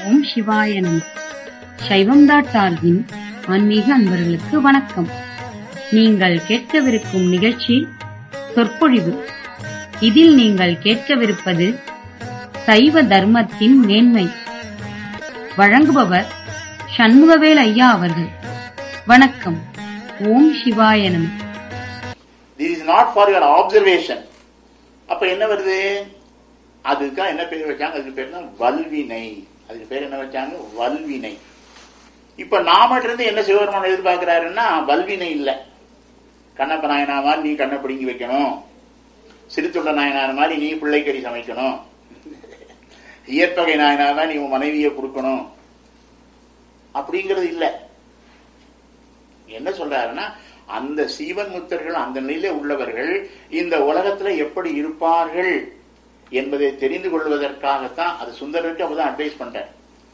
ஓம் சிவாய நம சைவம் டாட் டார்கின் ஆன்மீக அன்பர்களுக்கு வணக்கம் நீங்கள் கேட்கவிருக்கும் நிகழ்ச்சி சொற்பொழிவு இதில் நீங்கள் கேட்கவிருப்பது சைவ தர்மத்தின் மேன்மை வழங்குபவர் சண்முகவேல் ஐயா அவர்கள் வணக்கம் ஓம் சிவாய நம this is not for your observation அப்ப என்ன வருது அதுக்கு என்ன பேர் வச்சாங்க அதுக்கு பேர் தான் வல்வினை அதுக்கு பேர் என்ன வச்சாங்க வல்வினை இப்ப நாமட்ட இருந்து என்ன சிவபெருமான் எதிர்பார்க்கிறாருன்னா வல்வினை இல்ல கண்ணப்ப நாயனா மாதிரி நீ கண்ணை பிடுங்கி வைக்கணும் சிறுத்தொண்ட நாயனார் மாதிரி நீ பிள்ளைக்கறி சமைக்கணும் இயற்பகை நாயனார் மாதிரி நீ உன் மனைவியை கொடுக்கணும் அப்படிங்கிறது இல்ல என்ன சொல்றாருன்னா அந்த சீவன் முத்தர்கள் அந்த நிலையில உள்ளவர்கள் இந்த உலகத்துல எப்படி இருப்பார்கள் என்பதை தெரிந்து கொள்வதற்காகத்தான் அது சுந்தரருக்கு அப்பதான் அட்வைஸ் பண்றார்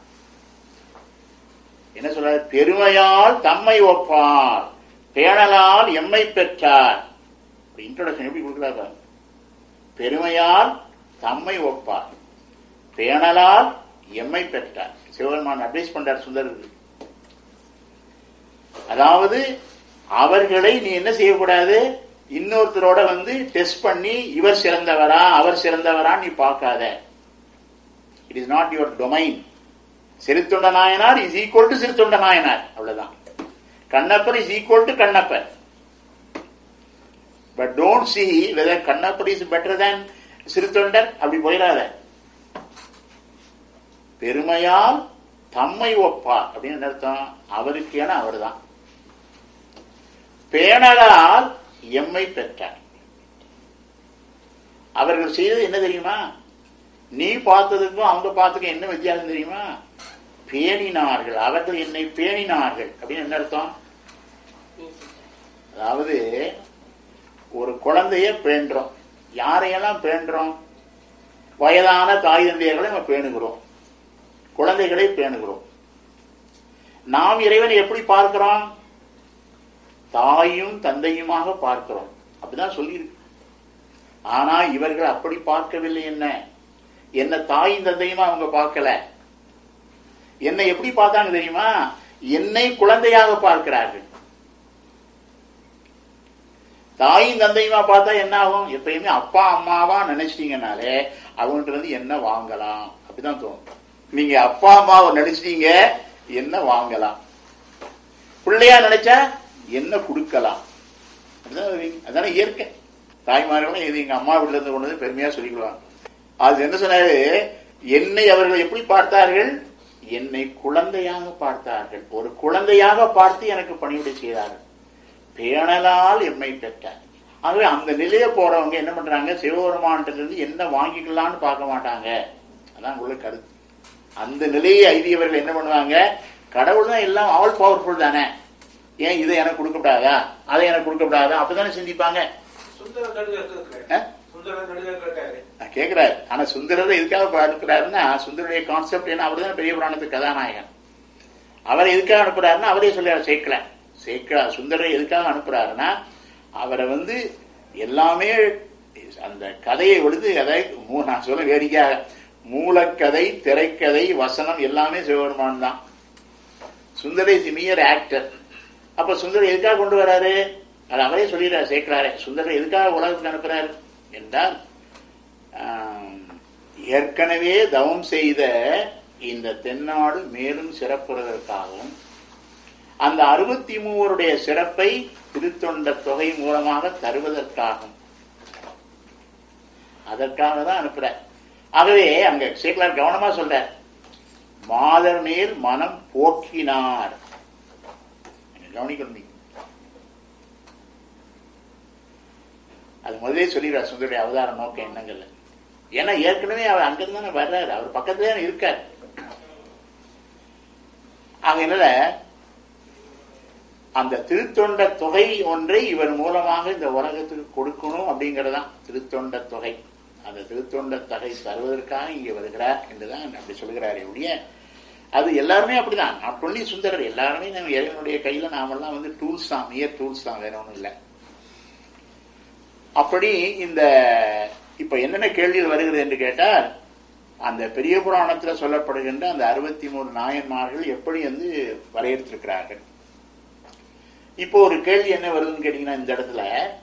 என்ன சொல்றாரு பெருமையால் தம்மை ஒப்பார் பேணலால் எம்மை பெற்றார் இன்ட்ரோடக்ஷன் எப்படி கொடுக்கிறார் பாருங்க. பெருமையால் தம்மை ஒப்பார் பேணலால் எம்மை பெற்றார் சிவபெருமான் அட்வைஸ் பண்றார் சுந்தரருக்கு அதாவது அவர்களை நீ என்ன செய்யக்கூடாது இன்னொருத்தரோட வந்து டெஸ்ட் பண்ணி இவர் சிறந்தவரா அவர் சிறந்தவரா நீ பார்க்காத it is not your domain Siruthonda Nayanar is equal to Siruthonda Nayanar அவ்வளவுதான் Kannappar is equal to Kannappar but don't see whether Kannappar is better than Siruthondar அப்படி போயிடாத பெருமையால் தம்மை ஒப்பார் அப்படின்னு என்ன அர்த்தம் அவருக்கேன அவர்தான் பேணலால் எம்மை பெற்றார் அவர்கள் செய்தது என்ன தெரியுமா நீ பார்த்ததுக்கும் அவங்க பார்த்ததுக்கும் என்ன வித்தியாசம் தெரியுமா பேணினார்கள் அவர்கள் என்னை பேணினார்கள் அப்படின்னு என்ன அர்த்தம் அதாவது ஒரு குழந்தைய பேண்டுறோம் யாரையெல்லாம் பேண்டுறோம் வயதான தாய் தந்தையர்களை நம்ம பேணுகிறோம் குழந்தைகளை பேணுகிறோம் நாம் இறைவனை எப்படி பார்க்கிறோம் தாயும் தந்தையுமாக பார்க்கிறோம் அப்படிதான் சொல்லியிருக்கு ஆனா இவர்கள் அப்படி பார்க்கவில்லை என்ன என்ன தாயும் தந்தையுமா அவங்க பார்க்கல என்னை எப்படி பார்த்தாங்க தெரியுமா என்னை குழந்தையாக பார்க்கிறார்கள் தாயும் தந்தையுமா பார்த்தா என்ன ஆகும் எப்பயுமே அப்பா அம்மாவா நினைச்சிட்டீங்கனாலே அவங்கள்ட்ட இருந்து என்ன வாங்கலாம் அப்படிதான் தோணும் நீங்க அப்பா அம்மாவை நினைச்சிட்டீங்க என்ன வாங்கலாம் பிள்ளையா நினைச்சா என்ன கொடுக்கலாம் அதுதான் இது- அதானே இயற்கை தாய்மார்களும் இது எங்க அம்மா வீட்டுல இருந்து கொண்டு வந்து பெருமையா சொல்லிக்குவாங்க அது என்ன சொன்னாரு என்னை அவர்கள் எப்படி பார்த்தார்கள் என்னை குழந்தையாக பார்த்தார்கள் ஒரு குழந்தையாக பார்த்து எனக்கு பணிவிடை செய்தார்கள் பேணலால் எம்மை பெற்றார் ஆகவே அந்த நிலைய போறவங்க என்ன பண்றாங்க சிவபெருமானத்துல இருந்து என்ன வாங்கிக்கலாம்னு பார்க்க மாட்டாங்க அதான் உள்ள கருத்து அந்த நிலையை ஐதியவர்கள் என்ன பண்ணுவாங்க கடவுள் தான் எல்லாம் ஆல் பவர்ஃபுல் தானே ஏன் இதை எனக்கு கொடுக்கப்படாதா அதை எனக்கு கொடுக்கப்படாதா அப்பதானே சிந்திப்பாங்க சுந்தர நடுவர் ஆ? சுந்தர நடுவர் கேட்டாரு நான் கேட்கிறாரு ஆனா சுந்தரரை எதுக்காக அனுப்புறாருன்னா சுந்தருடைய கான்செப்ட் என்ன அவர் பெரிய புராணத்துக்கு கதாநாயகன் அவரை எதுக்காக அனுப்புறாருன்னா அவரே சொல்றாரு சேர்க்கல சேர்க்கல சுந்தரரை எதுக்காக அனுப்புறாருன்னா அவரை வந்து எல்லாமே அந்த கதையை விடுத்து அதை மூ- நான் சொல்ல வேடிக்கையாக மூலக்கதை திரைக்கதை வசனம் எல்லாமே சிவபெருமான் தான் சுந்தரை சிமியர் ஆக்டர் அப்ப சுந்தர் எதுக்காக கொண்டு வராரு அது அவரே சொல்லிடுறாரு சேர்க்கிறாரு சுந்தரர் எதுக்காக உலகத்துக்கு அனுப்புறாரு என்றால் ஆம், ஏற்கனவே தவம் செய்த இந்த தென்னாடு மேலும் சிறப்புறதற்காகவும் அந்த அறுபத்தி மூவருடைய சிறப்பை திருத்தொண்ட தொகை மூலமாக தருவதற்காகும் அதற்காக தான் அனுப்புற ஆகவே அங்க சேக்கலார் கவனமா சொல்ற மாதர் மேல் மனம் போக்கினார் நீங்க கவனிக்கணும் நீங்க. அது முதலே சொல்லிடுறார் சுந்தருடைய அவதார நோக்கம் என்னங்கள்ல ஏன்னா ஏற்கனவே அவர் அங்கிருந்து தானே வர்றாரு அவர் பக்கத்துல தானே இருக்கார் அதனால அந்த திருத்தொண்ட தொகை ஒன்றை இவர் மூலமாக இந்த உலகத்துக்கு கொடுக்கணும் அப்படிங்கறதுதான் திருத்தொண்ட தொகை அந்த திருத்தொண்ட தொகை தருவதற்காக இங்கே வருகிறார் என்றுதான் அப்படி சொல்கிறாரே ஒழிய அது எல்லாருமே அப்படிதான் நாட் ஒன்லி சுந்தரர் எல்லாருமே நம்ம இறைவனுடைய கையில நாமெல்லாம் வந்து டூல்ஸ் தான் மியர் டூல்ஸ் தான் வேற ஒன்றும் இல்லை அப்படி இந்த இப்ப என்னென்ன கேள்விகள் வருகிறது என்று கேட்டால் அந்த பெரிய புராணத்துல சொல்லப்படுகின்ற அந்த அறுபத்தி மூணு நாயன்மார்கள் எப்படி வந்து வரையறுத்திருக்கிறார்கள் இப்போ ஒரு கேள்வி என்ன வருதுன்னு கேட்டீங்கன்னா இந்த இடத்துல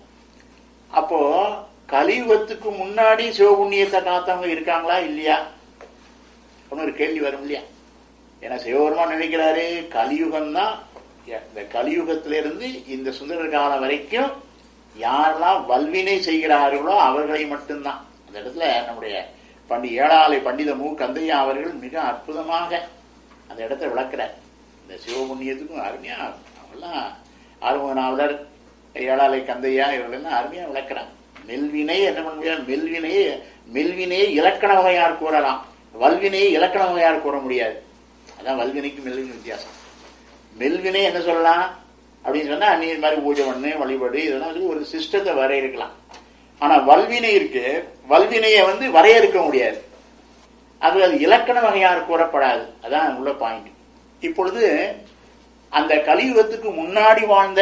அப்போ கலியுகத்துக்கு முன்னாடி சிவபுண்ணியத்தை காத்தவங்க இருக்காங்களா இல்லையா அப்படின்னு ஒரு கேள்வி வரும் இல்லையா ஏன்னா சிவபெருமான் நினைக்கிறாரு கலியுகம் தான் இந்த கலியுகத்திலிருந்து இந்த சுந்தர காலம் வரைக்கும் யாரெல்லாம் வல்வினை செய்கிறார்களோ அவர்களை மட்டும்தான் அந்த இடத்துல நம்முடைய பண்டி ஏழாலை பண்டித மு கந்தையா அவர்கள் மிக அற்புதமாக அந்த இடத்தை விளக்குறார் இந்த சிவபுண்ணியத்துக்கும் அருமையா அவெல்லாம் ஆறுமுகநாவலர் ஏழாலை கந்தையா இவர்களெல்லாம் அருமையா விளக்குறாங்க மெல்வினை என்ன பண்ண முடியாது மெல்வினையே மெல்வினையே இலக்கண வகையார் கூறலாம் வல்வினையை இலக்கண வகையார் கூற முடியாது அதான் வல்வினைக்கு மெல்வினை வித்தியாசம் மெல்வினை என்ன சொல்லலாம் அப்படின்னு சொன்னா நீ இது மாதிரி பூஜை பண்ணு வழிபாடு இதெல்லாம் சொல்லி ஒரு சிஸ்டத்தை வரையறுக்கலாம் ஆனா வல்வினை இருக்கு வல்வினையை வந்து வரையறுக்க முடியாது அது அது இலக்கண வகையார் கூறப்படாது அதான் உள்ள பாயிண்ட் இப்பொழுது அந்த கலியுகத்துக்கு முன்னாடி வாழ்ந்த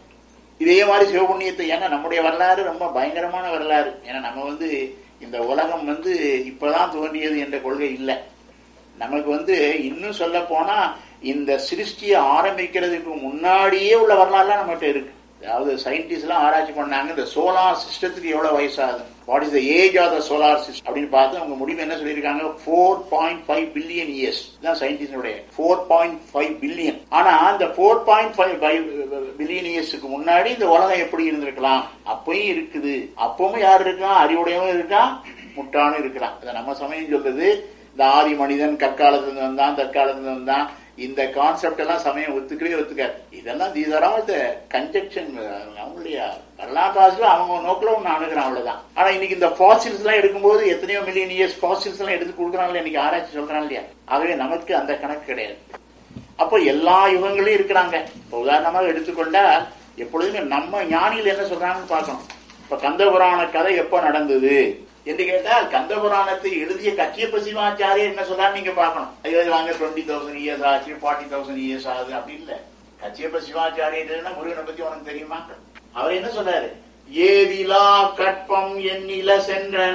இதே மாதிரி சிவபுண்ணியத்தை ஏன்னா நம்முடைய வரலாறு ரொம்ப பயங்கரமான வரலாறு ஏன்னா நம்ம வந்து இந்த உலகம் வந்து இப்பதான் தோன்றியது என்ற கொள்கை இல்லை நமக்கு வந்து இன்னும் சொல்ல போனா இந்த சிருஷ்டியை ஆரம்பிக்கிறதுக்கு முன்னாடியே உள்ள வரலாறுலாம் நம்மகிட்ட இருக்கு அதாவது சயின்டிஸ்ட் எல்லாம் ஆராய்ச்சி பண்ணாங்க இந்த சோலார் சிஸ்டத்துக்கு எவ்வளவு வயசாகுது what is the age of the solar system அப்படின்னு பார்த்து அவங்க முடிவு என்ன சொல்லியிருக்காங்க four point five billion years தான் சயின்டிஸ்டுடைய ஃபோர் பாயிண்ட் ஃபைவ் பில்லியன் ஆனா அந்த four point five five billion இயர்ஸ்க்கு முன்னாடி இந்த உலகம் எப்படி இருந்திருக்கலாம் அப்பயும் இருக்குது அப்பவும் யார் இருக்கா அறிவுடையவன் இருக்கா முட்டானும் இருக்கிறான் இதை நம்ம சமயம் சொல்றது இந்த ஆதி மனிதன் கற்காலத்துல வந்தான் தற்காலத்துல வந்தான் இந்த கான்செப்ட் எல்லாம் சமயம் ஒத்துக்கவே ஒத்துக்காது இதெல்லாம் these are all the conjunction அவங்களுடைய வரலாற்றாசில அவங்க நோக்கில் ஒன்று அணுகிறான் அவ்வளவுதான் ஆனா இன்னைக்கு இந்த ஃபாசில்ஸ் எல்லாம் எடுக்கும்போது எத்தனையோ மில்லியன் இயர்ஸ் ஃபாசில்ஸ் எல்லாம் எடுத்து கொடுக்குறாங்க இன்னைக்கு ஆராய்ச்சி சொல்றான் இல்லையா ஆகவே நமக்கு அந்த கணக்கு கிடையாது அப்போ எல்லா யுகங்களையும் இருக்கிறாங்க இப்போ உதாரணமாக எடுத்துக்கொண்டா எப்பொழுதுமே நம்ம ஞானிகள் என்ன சொல்றாங்கன்னு பார்க்கணும் இப்ப கந்த புராண கதை எப்ப நடந்தது என்று கேட்டால் கந்த புராணத்தை எழுதிய கச்சியப்ப சிவாச்சாரியர் என்ன சொல்றாரு நீங்க பார்க்கணும் ஐயோ வாங்க டுவெண்ட்டி தௌசண்ட் இயர்ஸ் ஆச்சு ஃபார்ட்டி தௌசண்ட் இயர்ஸ் ஆகுது அப்படி இல்ல கச்சியப்ப சிவாச்சாரியர் முருகனை பத்தி உனக்கு தெரியுமா அவர் என்ன சொல்றாரு ஏதிலா கற்பம் எண்ணில சென்றன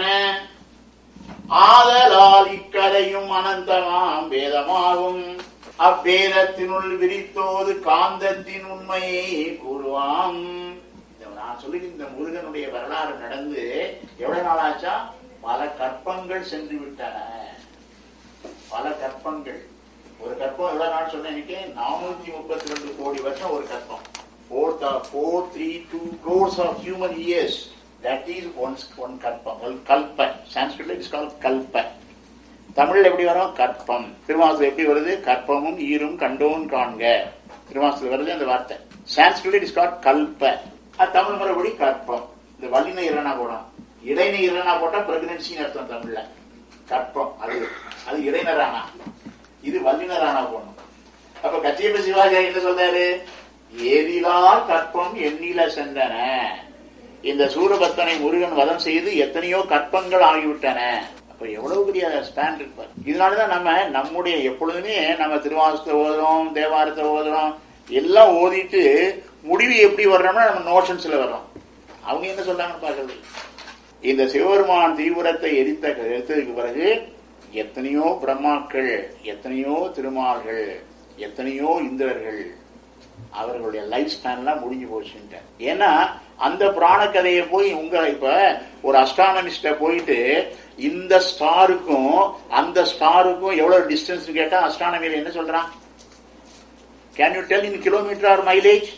ஆதலால் இக்கதையும் அனந்தமாம் வேதமாகும் அவ்வேதத்தினுள் விரித்தோது காந்தத்தின் உண்மையை கூறுவாம் நான் சொல்லி இந்த முருகனுடைய வரலாறு நடந்து எவ்வளவு நாள் ஆச்சா பல கற்பங்கள் சென்று விட்டன பல கற்பங்கள் ஒரு கற்பம் எவ்வளவு நாள் சொன்னேன் நானூத்தி முப்பத்தி ரெண்டு கோடி வருஷம் ஒரு கற்பம் four four three two crores of human years that is one one கற்பம் ஒரு கல்ப சான்ஸ்கிரிட்ல இட்ஸ் கால் கல்ப தமிழ்ல எப்படி வரும் கற்பம் திருமாசத்துல எப்படி வருது கற்பமும் ஈரும் கண்டோன் காண்க திருமாசத்துல வருது அந்த வார்த்தை சான்ஸ்கிரிட்ல இட்ஸ் கால் கல்ப அது தமிழ் முறைப்படி கற்பம் இந்த வல்லின இரணா போடும் இடைநிலை இரணா போட்டா பிரெக்னன்சின்னு அர்த்தம் தமிழ்ல கற்பம் அது அது இடைநரானா இது வல்லினரானா போடணும் அப்ப கச்சியப்ப சிவாஜி என்ன சொல்றாரு ஏதிலா கற்பம் எண்ணில சென்றன இந்த சூரபத்தனை முருகன் வதம் செய்து எத்தனையோ கற்பங்கள் ஆகிவிட்டன அப்ப எவ்வளவு பெரிய ஸ்பேன் இருப்பார் இதனாலதான் நம்ம நம்முடைய எப்பொழுதுமே நம்ம திருவாசத்தை ஓதுறோம் தேவாரத்தை ஓதுறோம் எல்லாம் ஓதிட்டு முடிவு எப்படி வர்றோம்னா நம்ம நோஷன்ஸ்ல வர்றோம் அவங்க என்ன சொல்றாங்கன்னு பார்க்கறது இந்த சிவபெருமான் தீவிரத்தை எரித்த எடுத்ததுக்கு பிறகு எத்தனையோ பிரம்மாக்கள் எத்தனையோ திருமால்கள் எத்தனையோ இந்திரர்கள் அவர்களுடைய லைஃப் ஸ்பேன்லாம் முடிஞ்சு போச்சுட்ட ஏன்னா அந்த புராண கதையை போய் உங்க இப்ப ஒரு அஸ்ட்ரானமிஸ்ட போயிட்டு இந்த ஸ்டாருக்கும் அந்த ஸ்டாருக்கும் எவ்வளவு டிஸ்டன்ஸ் கேட்டா அஸ்ட்ரானமியில என்ன சொல்றான் can you tell in kilometre or mileage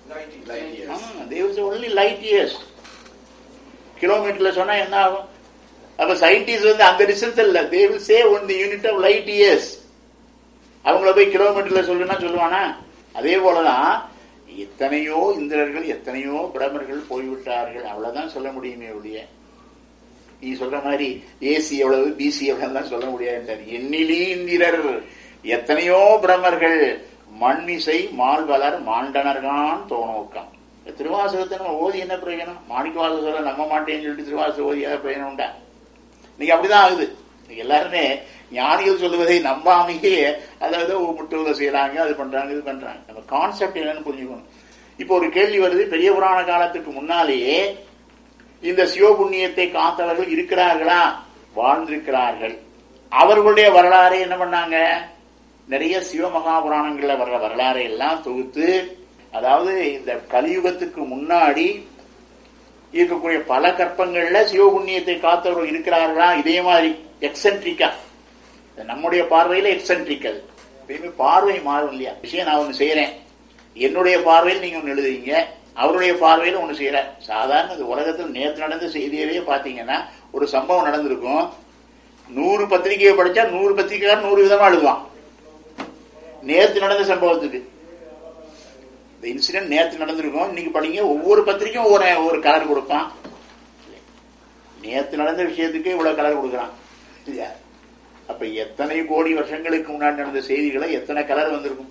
only light years கிலோமீட்டர்ல சொன்னா என்ன ஆகும் அப்ப சயின்டிஸ்ட் வந்து அந்த ரிசல்ட் இல்ல they will say one the unit of light years அவங்கள போய் கிலோமீட்டர்ல சொல்லுன்னா சொல்லுவானா அதே போலதான் எத்தனையோ இந்திரர்கள் எத்தனையோ பிரமர்கள் போய்விட்டார்கள் அவ்வளவுதான் சொல்ல முடியுமே ஒழிய நீ சொல்ற மாதிரி ஏசி எவ்வளவு பிசி எவ்வளவு சொல்ல முடியாது எண்ணிலி இந்திரர் எத்தனையோ பிரமர்கள் மண்மிசை மால்வலர் மாண்டனர்கான் தோணோக்கம் திருவாசகத்தை நம்ம ஓதி என்ன பிரயோஜனம் மாணிக்க வாசகரை நம்ப மாட்டேன்னு சொல்லிட்டு திருவாசக ஓதி ஏதாவது பிரயோஜனம் உண்டா இன்னைக்கு அப்படிதான் ஆகுது இன்னைக்கு எல்லாருமே ஞானிகள் சொல்லுவதை நம்பாமையே அதாவது முட்டுவதை செய்யறாங்க அது பண்றாங்க இது பண்றாங்க நம்ம கான்செப்ட் என்னன்னு புரிஞ்சுக்கணும் இப்போ ஒரு கேள்வி வருது பெரிய புராண காலத்துக்கு முன்னாலேயே இந்த சிவபுண்ணியத்தை காத்தவர்கள் இருக்கிறார்களா வாழ்ந்திருக்கிறார்கள் அவர்களுடைய வரலாறை என்ன பண்ணாங்க நிறைய சிவமகாபுராணங்கள்ல வர்ற வரலாறை எல்லாம் தொகுத்து அதாவது இந்த கலியுகத்துக்கு முன்னாடி இருக்கக்கூடிய பல கற்பங்கள்ல சிவபுண்ணியத்தை காத்தவர்கள் இருக்கிறார்களா இதே மாதிரி எக்ஸென்ட்ரிக்கா நம்முடைய பார்வையில எக்ஸென்ட்ரிக் அது எப்பயுமே பார்வை மாறும் இல்லையா விஷயம் நான் ஒண்ணு செய்யறேன் என்னுடைய பார்வையில் நீங்க ஒண்ணு எழுதுறீங்க அவருடைய பார்வையில ஒண்ணு செய்யற சாதாரண இந்த உலகத்தில் நேற்று நடந்த செய்தியவே பாத்தீங்கன்னா ஒரு சம்பவம் நடந்திருக்கும் நூறு பத்திரிகையை படிச்சா நூறு பத்திரிகைக்காரன் நூறு விதமா எழுதுவான் நேற்று நடந்த சம்பவத்துக்கு இந்த இன்சிடென்ட் நேற்று நடந்திருக்கும் இன்னைக்கு படிங்க ஒவ்வொரு பத்திரிக்கையும் ஒவ்வொரு ஒரு கலர் கொடுப்பான் நேற்று நடந்த விஷயத்துக்கு இவ்வளவு கலர் கொடுக்குறான் இல்லையா அப்ப எத்தனை கோடி வருஷங்களுக்கு முன்னாடி நடந்த செய்திகளை எத்தனை கலர் வந்திருக்கும்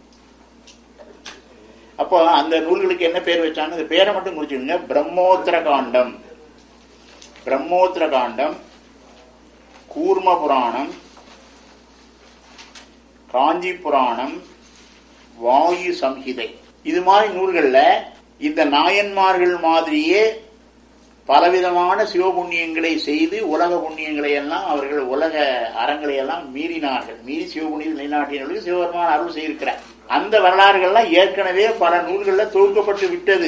அப்போ அந்த நூல்களுக்கு என்ன பேர் வச்சாங்க அந்த பேரை மட்டும் குறிச்சுக்கோங்க பிரம்மோத்திர காண்டம் பிரம்மோத்திர காண்டம் கூர்ம புராணம் காஞ்சி புராணம் வாயு சம்ஹிதை இது மாதிரி நூல்கள்ல இந்த நாயன்மார்கள் மாதிரியே பலவிதமான சிவபுண்ணியங்களை செய்து உலக புண்ணியங்களை எல்லாம் அவர்கள் உலக அறங்களை எல்லாம் மீறினார்கள் மீறி சிவபுண்ணியம் நிலைநாட்டினர்களுக்கு சிவபெருமான் அருள் செய்திருக்கிறார் அந்த வரலாறுகள்லாம் ஏற்கனவே பல நூல்கள்ல தொகுக்கப்பட்டு விட்டது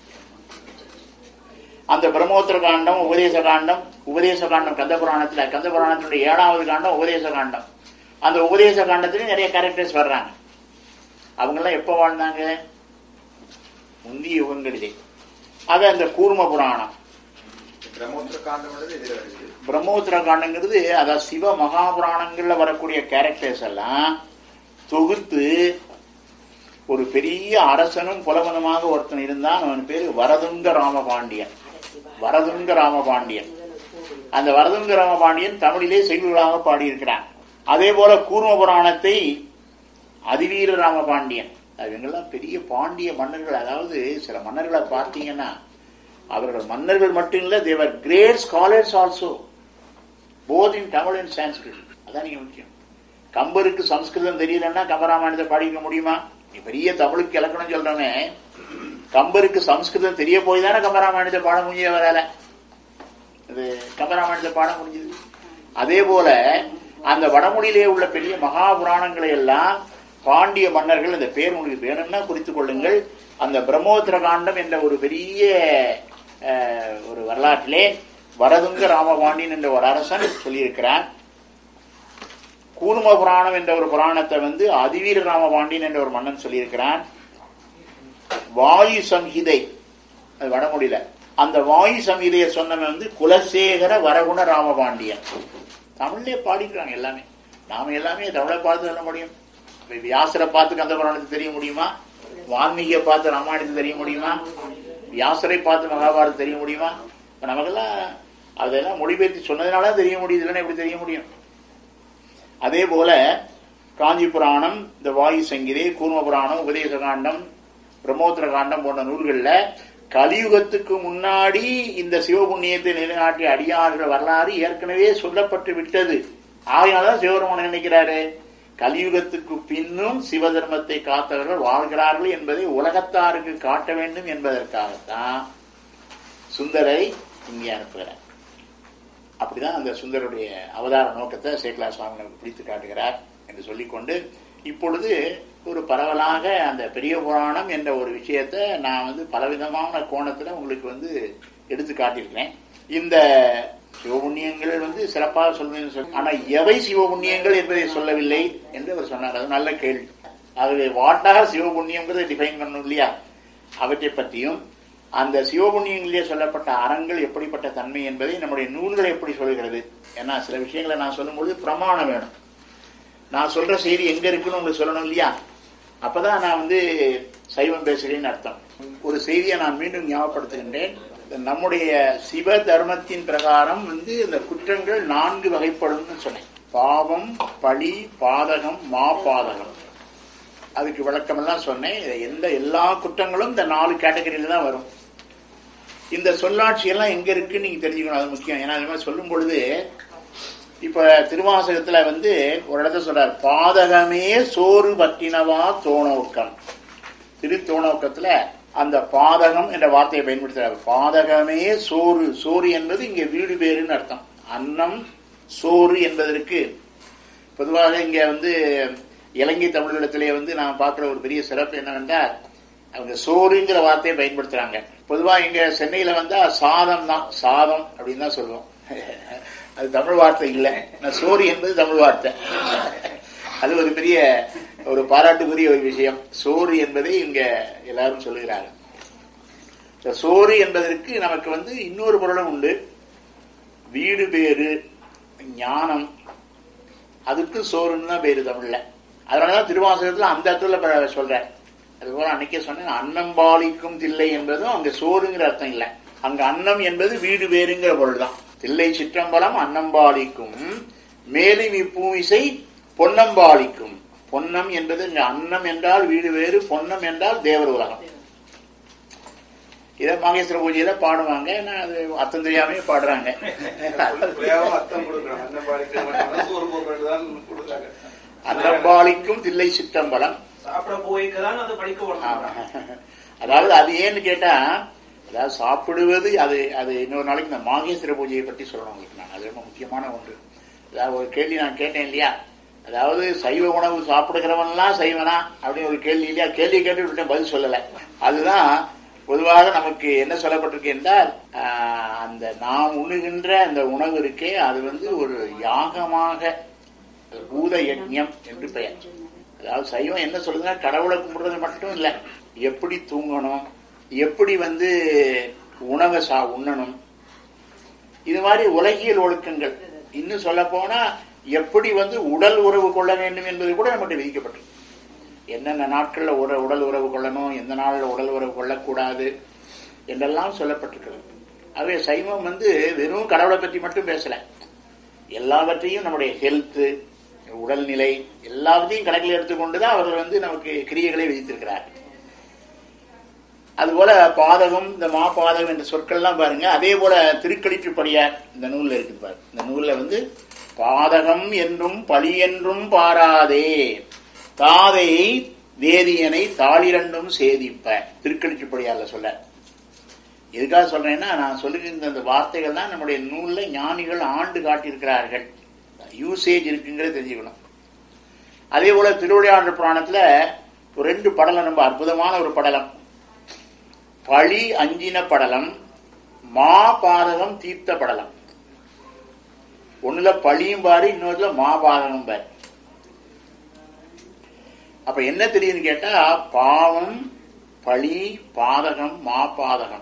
அந்த பிரம்மோத்திர காண்டம் உபதேச காண்டம் உபதேச காண்டம் கந்த புராணத்துல கந்த புராணத்தினுடைய ஏழாவது காண்டம் உபதேச காண்டம் அந்த உபதேச காண்டத்திலும் நிறைய கேரக்டர்ஸ் வர்றாங்க அவங்கெல்லாம் எப்ப வாழ்ந்தாங்க முந்தைய யுகங்களிலே அது அந்த கூர்ம புராணம் பிரம்மோத்திர காண்டம் இதுல வருது பிரம்மோத்திர காண்டங்கிறது அதாவது சிவ மகாபுராணங்கள்ல வரக்கூடிய கேரக்டர்ஸ் எல்லாம் தொகுத்து ஒரு பெரிய அரசனும் புலவனுமாக ஒருத்தன் இருந்தான் அவன் பேரு வரதுங்க ராமபாண்டியன் வரதுங்க ராமபாண்டியன் அந்த வரதுங்க ராமபாண்டியன் தமிழிலே செய்திகளாக பாடியிருக்கிறான் அதே போல கூர்ம புராணத்தை அதிவீர ராமபாண்டியன் இவங்கெல்லாம் பெரிய பாண்டிய மன்னர்கள் அதாவது சில மன்னர்களை பார்த்தீங்கன்னா அவர்கள் மன்னர்கள் மட்டும் இல்ல they were great scholars also both in Tamil and Sanskrit அதான் நீங்க முக்கியம் கம்பருக்கு சம்ஸ்கிருதம் தெரியலன்னா கம்பராமாயணத்தை பாடிக்க முடியுமா நீ பெரிய தமிழுக்கு இலக்கணம் சொல்றவன் கம்பருக்கு சம்ஸ்கிருதம் தெரிய போய் தானே கம்பராமாயணத்தை பாட முடிய வரால இது கம்பராமாயணத்தை பாட முடிஞ்சது அதே போல அந்த வடமொழியிலே உள்ள பெரிய மகாபுராணங்களை எல்லாம் பாண்டிய மன்னர்கள் இந்த பேர் உங்களுக்கு வேணும்னா குறித்துக் கொள்ளுங்கள் அந்த பிரம்மோத்திர காண்டம் என்ற ஒரு பெரிய அஹ், ஒரு வரலாற்றிலே வரதுங்க ராமபாண்டியன் என்ற ஒரு அரசன் சொல்லியிருக்கிறான் கூர்ம புராணம் என்ற ஒரு புராணத்தை வந்து அதிவீர ராமபாண்டியன் என்ற ஒரு மன்னன் சொல்லியிருக்கிறான் வாயு சம்ஹிதை அது வடமொழியில அந்த வாயு சம்ஹிதையை சொன்னவன் வந்து குலசேகர வரகுண ராமபாண்டியன் தமிழ்லயே பாடிக்கிறாங்க எல்லாமே நாம எல்லாமே தமிழை பார்த்து சொல்ல முடியும் இப்ப வியாசரை பார்த்து கந்த புராணத்தை தெரிய முடியுமா வால்மீகியை பார்த்து ராமாயணத்தை தெரிய முடியுமா வியாசரை பார்த்து மகாபாரதம் தெரிய முடியுமா இப்ப நமக்கெல்லாம் அதெல்லாம் மொழிபெயர்த்து சொன்னதுனால தெரிய முடியுது இல்லைன்னா எப்படி தெரிய முடியும் அதே போல காஞ்சி புராணம் இந்த வாயு சங்கீதை கூர்ம புராணம் உபதேச காண்டம் பிரம்மோத்திர காண்டம் போன்ற நூல்கள்ல கலியுகத்துக்கு முன்னாடி இந்த சிவபுண்ணியத்தை நிலைநாட்டிய அடியார்கள் வரலாறு ஏற்கனவே சொல்லப்பட்டு விட்டது ஆகையால்தான் சிவபெருமான் நினைக்கிறாரு கலியுகத்துக்கு பின்னும் சிவதர்மத்தை காத்தவர்கள் வாழ்கிறார்கள் என்பதை உலகத்தாருக்கு காட்ட வேண்டும் என்பதற்காகத்தான் சுந்தரை இங்கே அனுப்புகிறார் அப்படிதான் அந்த சுந்தருடைய அவதார நோக்கத்தை சேக்கலா சுவாமி நமக்கு பிடித்து காட்டுகிறார் என்று சொல்லிக்கொண்டு இப்பொழுது ஒரு பரவலாக அந்த பெரிய புராணம் என்ற ஒரு விஷயத்தை நான் வந்து பலவிதமான கோணத்துல உங்களுக்கு வந்து எடுத்து காட்டியிருக்கிறேன் இந்த சிவபுண்ணியங்கள் வந்து சிறப்பாக சொல்வேன் சொல் ஆனா எவை சிவபுண்ணியங்கள் என்பதை சொல்லவில்லை என்று அவர் சொன்னார் அது நல்ல கேள்வி ஆகவே வாட்டாக சிவபுண்ணியங்கிறதை டிஃபைன் பண்ணணும் இல்லையா அவற்றை பற்றியும் அந்த சிவபுண்ணியங்களிலே சொல்லப்பட்ட அறங்கள் எப்படிப்பட்ட தன்மை என்பதை நம்முடைய நூல்கள் எப்படி சொல்கிறது ஏன்னா சில விஷயங்களை நான் சொல்லும்பொழுது பிரமாணம் வேணும் நான் சொல்ற செய்தி எங்க இருக்குன்னு உங்களுக்கு சொல்லணும் இல்லையா அப்பதான் நான் வந்து சைவம் பேசுகிறேன்னு அர்த்தம் ஒரு செய்தியை நான் மீண்டும் ஞாபகப்படுத்துகின்றேன் நம்முடைய சிவ தர்மத்தின் பிரகாரம் வந்து இந்த குற்றங்கள் நான்கு வகைப்படும்னு சொன்னேன் பாவம் பழி பாதகம் மா பாதகம் அதுக்கு விளக்கமெல்லாம் சொன்னேன் இது எந்த எல்லா குற்றங்களும் இந்த நாலு கேட்டகரியில தான் வரும் இந்த சொல்லாட்சி எல்லாம் எங்க இருக்குன்னு நீங்க தெரிஞ்சுக்கணும் அது முக்கியம் ஏன்னா அது மாதிரி சொல்லும் பொழுது இப்ப திருவாசகத்துல வந்து ஒரு இடத்துல சொல்றார் பாதகமே சோறு பற்றினவா தோணோக்கம் திரு தோணோக்கத்துல அந்த பாதகம் என்ற வார்த்தையை பயன்படுத்துறார் பாதகமே சோறு சோறு என்பது இங்க வீடு பேருன்னு அர்த்தம் அன்னம் சோறு என்பதற்கு பொதுவாக இங்க வந்து இலங்கை தமிழகத்திலே வந்து நாம் பார்க்கிற ஒரு பெரிய சிறப்பு என்னவென்றால் அவங்க சோறுங்கிற வார்த்தையை பயன்படுத்துறாங்க பொதுவா இங்க சென்னையில வந்தா சாதம் தான் சாதம் அப்படின்னு தான் சொல்லுவோம் அது தமிழ் வார்த்தை இல்லை நான் சோறு என்பது தமிழ் வார்த்தை அது ஒரு பெரிய ஒரு பாராட்டுக்குரிய ஒரு விஷயம் சோறு என்பதை இங்க எல்லாரும் சொல்லுகிறார்கள் இந்த சோறு என்பதற்கு நமக்கு வந்து இன்னொரு பொருளும் உண்டு வீடு பேரு ஞானம் அதுக்கு சோறுன்னு தான் பேரு தமிழ்ல அதனாலதான் திருவாசகத்துல அந்த இடத்துல ப- சொல்றேன் அதுபோல அன்னைக்கே சொன்னேன் அன்னம்பாலிக்கும் தில்லை என்பதும் அங்க சோறுங்கிற அர்த்தம் இல்லை அங்க அன்னம் என்பது வீடு பேருங்கிற பொருள் தான் தில்லை சிற்றம்பலம் அன்னம்பாலிக்கும் மேலும் இப்பூமிசை பொன்னம்பாலிக்கும் பொன்னம் என்பது இங்க அன்னம் என்றால் வீடு வேறு பொன்னம் என்றால் தேவர் உலகம் இதை மகேஸ்வர பூஜையில பாடுவாங்க நான் அது அர்த்தம் தெரியாமே பாடுறாங்க புரியாம அர்த்தம் கொடுக்கணும் அந்த பாடிக்கு ஒரு பொருள் தான் கொடுக்குறாங்க அன்னம்பாலிக்கும் தில்லை சிற்றம்பலம் சாப்பிட போய்க்கு தான் அதை படிக்க ஆமா. வரணும் அதாவது அது ஏன்னு கேட்டா அதாவது சாப்பிடுவது அது அது இன்னொரு நாளைக்கு இந்த மாகேஸ்வர பூஜையை பற்றி சொல்லணும் உங்களுக்கு நான் அது ரொம்ப முக்கியமான ஒன்று அதாவது ஒரு கேள்வி நான் கேட்டேன் இல்லையா அதாவது சைவ உணவு சாப்பிடுகிறவன்லாம் சைவனா அப்படின்னு ஒரு கேள்வி இல்லையா கேள்வி கேட்டு விட்டேன் பதில் சொல்லலை அதுதான் பொதுவாக நமக்கு என்ன சொல்லப்பட்டிருக்கு என்றால் ஆஹ், அந்த நாம் உண்ணுகின்ற அந்த உணவு இருக்கே அது வந்து ஒரு யாகமாக பூத யஜ்ஞம் என்று பெயர் அதாவது சைவம் என்ன சொல்லுதுன்னா கடவுளை கும்பிடுறது மட்டும் இல்ல எப்படி தூங்கணும் எப்படி வந்து உணவை சா உண்ணணும் இது மாதிரி உலகியல் ஒழுக்கங்கள் இன்னும் சொல்ல போனா எப்படி வந்து உடல் உறவு கொள்ள வேண்டும் என்பது கூட நம்மகிட்ட விதிக்கப்பட்டிருக்கு என்னென்ன நாட்கள்ல உட- உடல் உறவு கொள்ளணும் எந்த நாள்ல உடல் உறவு கொள்ளக்கூடாது என்றெல்லாம் சொல்லப்பட்டிருக்கிறது ஆகவே சைவம் வந்து வெறும் கடவுளை பற்றி மட்டும் பேசல எல்லாவற்றையும் நம்முடைய ஹெல்த் உடல்நிலை எல்லாவற்றையும் கணக்கில் எடுத்துக்கொண்டுதான் அவர்கள் வந்து நமக்கு கிரியைகளை விதித்திருக்கிறார்கள் அதுபோல பாதகம் இந்த மா பாதகம் என்ற சொற்கள்லாம் பாருங்க அதே போல திருக்களிற்றுப்படியார் இந்த நூல்ல இருக்குது பாருங்க இந்த நூல்ல வந்து பாதகம் என்றும் பழி என்றும் பாராதே தாதையை வேதியனை தாளிரண்டும் சேதிப்ப திருக்களிற்றுப்படியார்ல சொல்ல எதுக்காக சொல்றேன்னா நான் சொல்லுகின்ற இந்த வார்த்தைகள் தான் நம்முடைய நூல்ல ஞானிகள் ஆண்டு காட்டியிருக்கிறார்கள் யூசேஜ் இருக்குங்கிறத தெரிஞ்சுக்கணும் அதே போல திருவிளையாடல் புராணத்துல ஒரு ரெண்டு படலம் ரொம்ப அற்புதமான ஒரு படலம் பழி அஞ்சின படலம் மா பாதகம் தீர்த்த படலம் ஒண்ணுல பழியும் பாரு இன்னொருல மா பாதகம் பாரு அப்ப என்ன தெரியுதுன்னு கேட்டா பாவம் பழி பாதகம் மா பாதகம்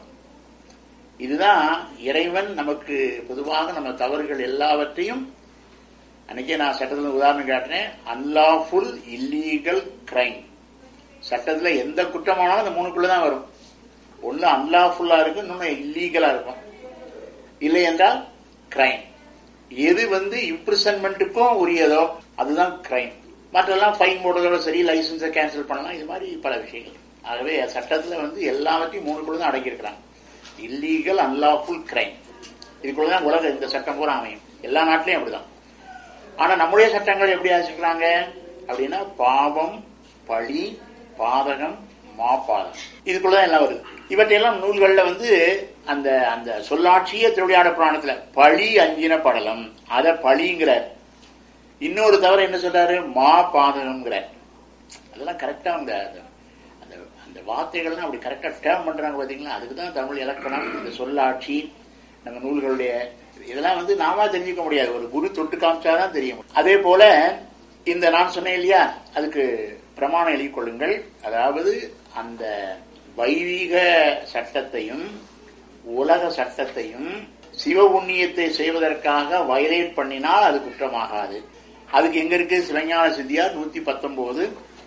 இதுதான் இறைவன் நமக்கு பொதுவாக நம்ம தவறுகள் எல்லாவற்றையும் அன்னைக்கே நான் சட்டத்தில் உதாரணம் காட்டினேன் அன்லாஃபுல் இல்லீகல் கிரைம் சட்டத்துல எந்த குற்றமானாலும் அந்த மூணுக்குள்ள தான் வரும் ஒண்ணு அன்லாஃபுல்லா இருக்கும் இன்னொன்னு இல்லீகலா இருக்கும் இல்லை என்றால் கிரைம் எது வந்து இம்ப்ரிசன்மெண்ட்டுக்கும் உரியதோ அதுதான் கிரைம் மற்றெல்லாம் ஃபைன் போடுறதோட சரி லைசன்ஸை கேன்சல் பண்ணலாம் இது மாதிரி பல விஷயங்கள் ஆகவே சட்டத்துல வந்து எல்லாவற்றையும் மூணுக்குள்ள தான் அடக்கியிருக்கிறாங்க இல்லீகல் அன்லாஃபுல் கிரைம் இதுக்குள்ள தான் உலக இந்த சட்டம் பூரா அமையும் எல்லா நாட்டிலையும் அப்படிதான் ஆனா நம்முடைய சட்டங்கள் எப்படி ஆச்சுக்கிறாங்க அப்படின்னா பாவம் பழி பாதகம் மாபாதகம் இதுக்குள்ளதான் எல்லாம் வருது இவற்றையெல்லாம் நூல்கள்ல வந்து அந்த அந்த சொல்லாட்சிய திருவிளையாட புராணத்துல பழி அஞ்சின படலம் அத பழிங்கிறார் இன்னொரு தவிர என்ன சொல்றாரு மா பாதகம்ங்கிறார் அதெல்லாம் கரெக்டா அந்த அந்த- அந்த அந்த வார்த்தைகள்லாம் அப்படி கரெக்டா டேர்ம் பண்றாங்க பாத்தீங்களா அதுக்கு தான் தமிழ் இலக்கணம் இந்த சொல்லாட்சி நம்ம நூல்களுடைய இதெல்லாம் வந்து நாம தெரிஞ்சுக்க முடியாது ஒரு குரு தொட்டு காமிச்சாதான் தெரியும் அதே போல இந்த நான் சொன்னேன் இல்லையா அதுக்கு பிரமாணம் எழுதிக் கொள்ளுங்கள் அதாவது அந்த வைதிக சட்டத்தையும் உலக சட்டத்தையும் சிவ புண்ணியத்தை செய்வதற்காக வயலேட் பண்ணினால் அது குற்றமாகாது அதுக்கு எங்க இருக்கு சிவஞான சித்தியார் நூத்தி பத்தொன்பது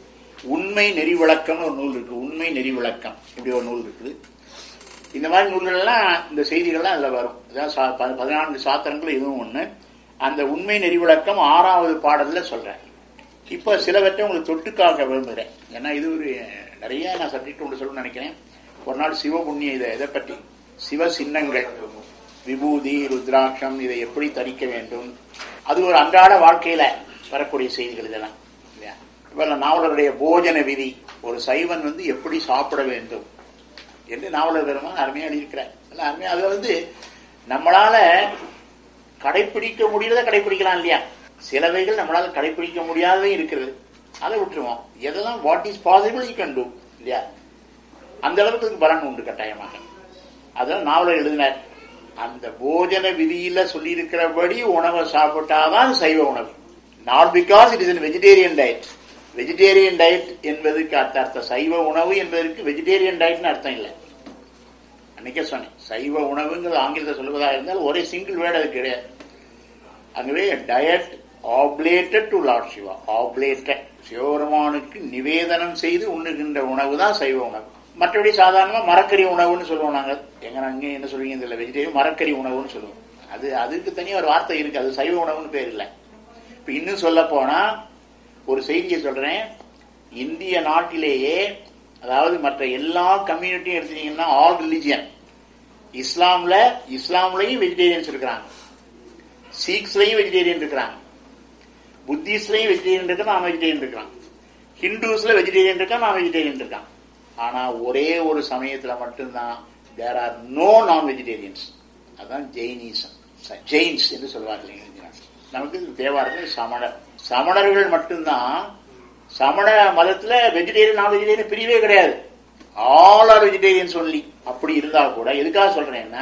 உண்மை நெறி விளக்கம்னு ஒரு நூல் இருக்கு உண்மை நெறி விளக்கம் இப்படி ஒரு நூல் இருக்குது இந்த மாதிரி நூல்கள் எல்லாம் இந்த செய்திகள்லாம் அதுல வரும் அதான் சா- ப- பதினான்கு சாத்திரங்கள் இதுவும் ஒண்ணு அந்த உண்மை நெறி விளக்கம் ஆறாவது பாடல்ல சொல்றேன் இப்ப சிலவற்றை உங்களுக்கு தொட்டுக்காக்க விரும்புகிறேன் ஏன்னா இது ஒரு நிறைய நான் சப்ஜெக்ட் ஒன்று சொல்லணும்னு நினைக்கிறேன் ஒரு நாள் சிவபுண்ணிய இதை இதை பற்றி சிவ சின்னங்கள் விபூதி ருத்ராட்சம் இதை எப்படி தரிக்க வேண்டும் அது ஒரு அன்றாட வாழ்க்கையில வரக்கூடிய செய்திகள் இதெல்லாம் இல்லையா இப்ப நாவலருடைய போஜன விதி ஒரு சைவன் வந்து எப்படி சாப்பிட வேண்டும் என்று நாவலர் பெருமான் அருமையா எழுதியிருக்கிறார் இல்ல அருமையா அதுல வந்து நம்மளால கடைபிடிக்க முடியறத கடைபிடிக்கலாம் இல்லையா சிலவைகள் நம்மளால கடைபிடிக்க முடியாதவே இருக்கிறது அதை விட்டுருவோம் எதெல்லாம் what is possible you can do இல்லையா அந்த அளவுக்கு இதுக்கு பலன் உண்டு கட்டாயமாக அதான் நாவலர் எழுதினார் அந்த போஜன விதியில சொல்லியிருக்கிறபடி உணவை சாப்பிட்டாதான் சைவ உணவு not because it is vegetarian diet vegetarian diet என்பதற்கு அர்த்த அர்த்தம் சைவ உணவு என்பதற்கு வெஜிடேரியன் டயட்னு அர்த்தம் இல்லை அன்னைக்கே சொன்னேன் சைவ உணவுங்கிறது ஆங்கிலத்தை சொல்வதாக இருந்தால் ஒரே சிங்கிள் வேர்டு அது கிடையாது ஆகவே diet oblated to Lord Shiva oblated சிவபெருமானுக்கு நிவேதனம் செய்து உண்ணுகின்ற உணவு தான் சைவ உணவு மற்றபடி சாதாரணமா மரக்கறி உணவுன்னு சொல்லுவோம் நாங்க எங்க அங்க என்ன சொல்லுவீங்க தெரியல வெஜிடேரியன் மரக்கறி உணவுன்னு சொல்லுவோம் அது அதுக்கு தனியா ஒரு வார்த்தை இருக்கு அது சைவ உணவுன்னு பேர் இல்லை இப்ப இன்னும் சொல்ல போனா ஒரு செய்தியை சொல்றேன் இந்திய நாட்டிலேயே அதாவது மற்ற எல்லா கம்யூனிட்டியும் எடுத்தீங்கன்னா ஆல் ரிலிஜியன் இஸ்லாம்ல இஸ்லாம்லயும் வெஜிடேரியன்ஸ் இருக்கிறாங்க சீக்ஸ்லயும் வெஜிடேரியன் இருக்கிறாங்க புத்திஸ்ட்லயும் வெஜிடேரியன் இருக்கா நான் வெஜிடேரியன் இருக்கான் ஹிந்துஸ்ல வெஜிடேரியன் இருக்கா நான் வெஜிடேரியன் இருக்கான் ஆனா ஒரே ஒரு சமயத்துல மட்டும்தான் there are no non vegetarians அதான் ஜெயினிசம் ஜெயின்ஸ் என்று சொல்வார்கள் இங்கிலீஷ் நமக்கு தேவாரத்தில் சமணர் சமணர்கள் மட்டும்தான் சமண மதத்துல வெஜிடேரியன் நான் வெஜிடேரியன் பிரிவே கிடையாது ஆல் ஆர் வெஜிடேரியன் சொல்லி அப்படி இருந்தா கூட எதுக்காக சொல்றேன்னா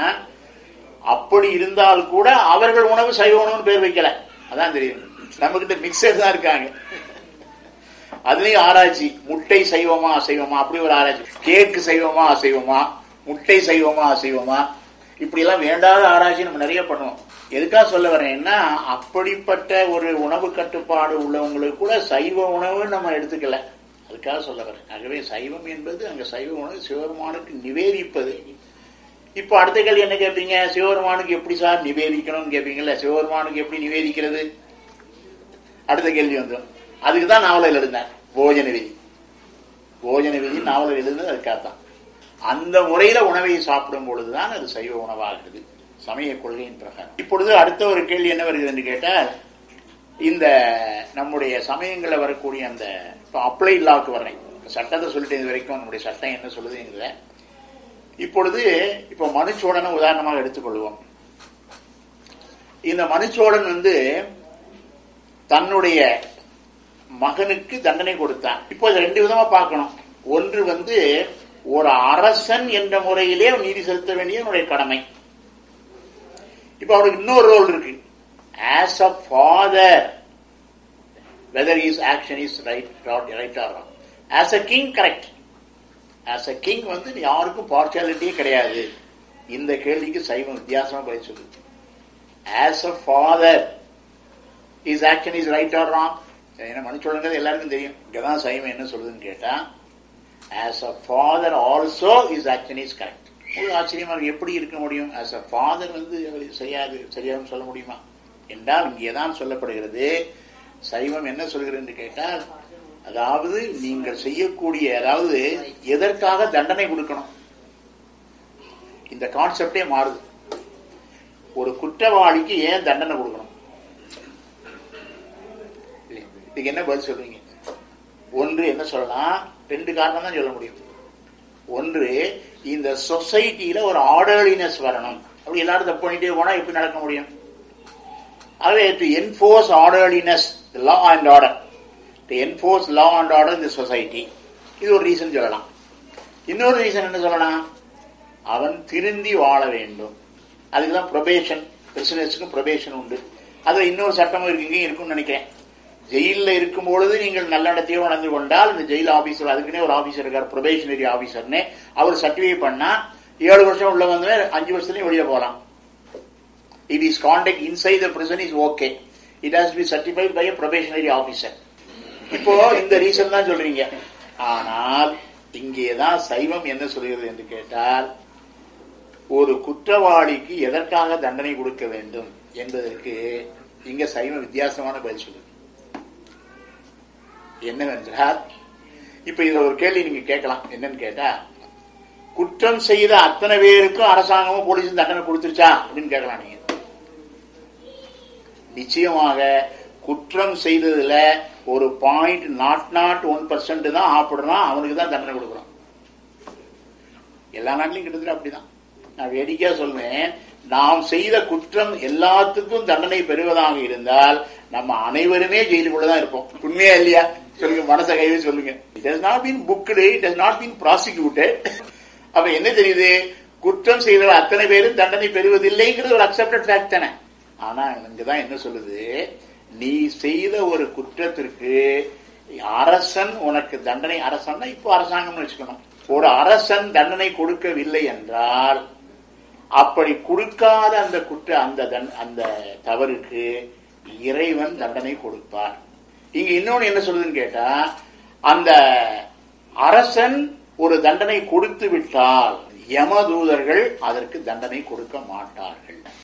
அப்படி இருந்தால் கூட அவர்கள் உணவு சைவ உணவுன்னு பேர் வைக்கல அதான் தெரியும் நம்ம கிட்ட மிக்சர் தான் இருக்காங்க அதுலயும் ஆராய்ச்சி முட்டை சைவமா அசைவமா அப்படி ஒரு ஆராய்ச்சி கேக்கு சைவமா அசைவமா முட்டை சைவமா அசைவமா இப்படி எல்லாம் வேண்டாத ஆராய்ச்சி நம்ம நிறைய பண்ணுவோம் எதுக்காக சொல்ல வரேன்னா அப்படிப்பட்ட ஒரு உணவு கட்டுப்பாடு உள்ளவங்களுக்கு கூட சைவ உணவு நம்ம எடுத்துக்கல அதுக்காக சொல்ல வரேன் ஆகவே சைவம் என்பது அங்க சைவ உணவு சிவபெருமானுக்கு நிவேதிப்பது இப்ப அடுத்த கேள்வி என்ன கேட்பீங்க சிவபெருமானுக்கு எப்படி சார் நிவேதிக்கணும்னு கேட்பீங்கல்ல சிவபெருமானுக்கு எப்படி நிவேதிக்கிறது அடுத்த கேள்வி வந்துடும் அதுக்கு தான் நாவலர் எழுதினார் போஜன விதி போஜன விதி நாவலர் எழுதுனது அதுக்காகத்தான் அந்த முறையில உணவை சாப்பிடும் பொழுதுதான் அது சைவ உணவாகிறது சமய கொள்கையின் பிரகாரம் இப்பொழுது அடுத்த ஒரு கேள்வி என்ன வருகிறது என்று கேட்டால் இந்த நம்முடைய சமயங்களில் வரக்கூடிய அந்த இப்போ அப்ளை லாக்கு வர்றேன் சட்டத்தை சொல்லிட்டு இது வரைக்கும் நம்முடைய சட்டம் என்ன சொல்லுதுங்கிறத இப்பொழுது இப்போ மனுச்சோடனை உதாரணமாக எடுத்துக்கொள்வோம் இந்த மனுச்சோழன் வந்து தன்னுடைய மகனுக்கு தண்டனை கொடுத்தான் இப்போ இதை ரெண்டு விதமா பார்க்கணும் ஒன்று வந்து ஒரு அரசன் என்ற முறையிலே நீதி செலுத்த வேண்டிய என்னுடைய கடமை இப்ப அவனுக்கு இன்னொரு ரோல் இருக்கு as a father whether his action is right right or as a king correct as a king வந்து யாருக்கும் பார்ஷாலிட்டியே கிடையாது இந்த கேள்விக்கு சைவம் வித்தியாசமா பதில் சொல்லுது as a father his action is right or wrong என்ன மனுச்சோழங்கிறது எல்லாருக்கும் தெரியும் இங்கதான் சைவம் என்ன சொல்லுதுன்னு கேட்டா as a father also his action is correct ஒரு ஆச்சரியமா இருக்கு எப்படி இருக்க முடியும் ஆஸ் அ ஃபாதர் வந்து அவர் செய்யாது சரியாகவும் சொல்ல முடியுமா என்றால் இங்கே தான் சொல்லப்படுகிறது சைவம் என்ன சொல்கிறது என்று கேட்டால் அதாவது நீங்கள் செய்யக்கூடிய அதாவது எதற்காக தண்டனை கொடுக்கணும் இந்த கான்செப்டே மாறுது ஒரு குற்றவாளிக்கு ஏன் தண்டனை கொடுக்கணும் இதுக்கு என்ன பதில் சொல்றீங்க ஒன்று என்ன சொல்லலாம் ரெண்டு காரணம் தான் சொல்ல முடியும் ஒன்று இந்த சொசைட்டியில ஒரு ஆர்டர்லினஸ் வரணும் அப்படி எல்லாரும் தப்பு பண்ணிட்டே போனா எப்படி நடக்க முடியும் ஆகவே to enforce orderliness law and order to enforce law and order இந்த சொசைட்டி இது ஒரு ரீசன் சொல்லலாம் இன்னொரு ரீசன் என்ன சொல்லலாம் அவன் திருந்தி வாழ வேண்டும் அதுக்குதான் ப்ரொபேஷன் பிரிசனர்ஸுக்கும் ப்ரொபேஷன் உண்டு அதுல இன்னொரு சட்டமும் இருக்குங்க இருக்கும்னு நினைக்கிறேன் ஜெயில இருக்கும் பொழுது நீங்கள் நல்லடத்தையோ நடந்து கொண்டால் இந்த ஜெயில் ஆபீசர் அதுக்குன்னே ஒரு ஆபீசர் இருக்கார் ப்ரொபேஷனரி ஆபீசர்னு அவர் சர்டிஃபை பண்ணா ஏழு வருஷம் உள்ள வந்து அஞ்சு வருஷத்துலயும் வெளியே போகலாம் it is conduct inside the prison is okay it has be certified by probationary officer இப்போ இந்த ரீசன் தான் சொல்றீங்க ஆனால் இங்கேதான் சைவம் என்ன சொல்கிறது என்று கேட்டால் ஒரு குற்றவாளிக்கு எதற்காக தண்டனை கொடுக்க வேண்டும் என்பதற்கு இங்க சைவம் வித்தியாசமான பதில் சொல்லுது என்னவென்றால் இப்ப இதுல ஒரு கேள்வி நீங்க கேட்கலாம் என்னன்னு கேட்டா குற்றம் செய்த அத்தனை பேருக்கும் அரசாங்கமும் போலீஸும் தண்டனை கொடுத்துருச்சா அப்படின்னு கேட்கலாம் நீங்க நிச்சயமாக குற்றம் செய்ததுல ஒரு point not not one percent தான் ஆப்பிடுறான் அவனுக்கு தான் தண்டனை கொடுக்குறோம் எல்லா நாட்டிலையும் கிட்டத்தட்ட அப்படிதான் நான் வேடிக்கையா சொல்வேன் நாம் செய்த குற்றம் எல்லாத்துக்கும் தண்டனை பெறுவதாக இருந்தால் நம்ம அனைவருமே ஜெயிலுக்குள்ள தான் இருப்போம் உண்மையா இல்லையா சொல்லுங்க மனசை கைவே சொல்லுங்க it has not been booked it has not been prosecuted அப்ப என்ன தெரியுது குற்றம் செய்தவர் அத்தனை பேரும் தண்டனை பெறுவதில்லைங்கிறது ஒரு அக்செப்டட் ஃபேக்ட் தானே ஆனா இங்கதான் என்ன சொல்லுது நீ செய்த ஒரு குற்றத்திற்கு அரசன் உனக்கு தண்டனை அரசன்னா இப்போ அரசாங்கம்னு வச்சுக்கணும் ஒரு அரசன் தண்டனை கொடுக்கவில்லை என்றால் அப்படி கொடுக்காத அந்த குற்ற அந்த தண்- அந்த தவறுக்கு இறைவன் தண்டனை கொடுப்பார் இங்க இன்னொன்னு என்ன சொல்லுதுன்னு கேட்டா அந்த அரசன் ஒரு தண்டனை கொடுத்து விட்டால் யமதூதர்கள் அதற்கு தண்டனை கொடுக்க மாட்டார்கள்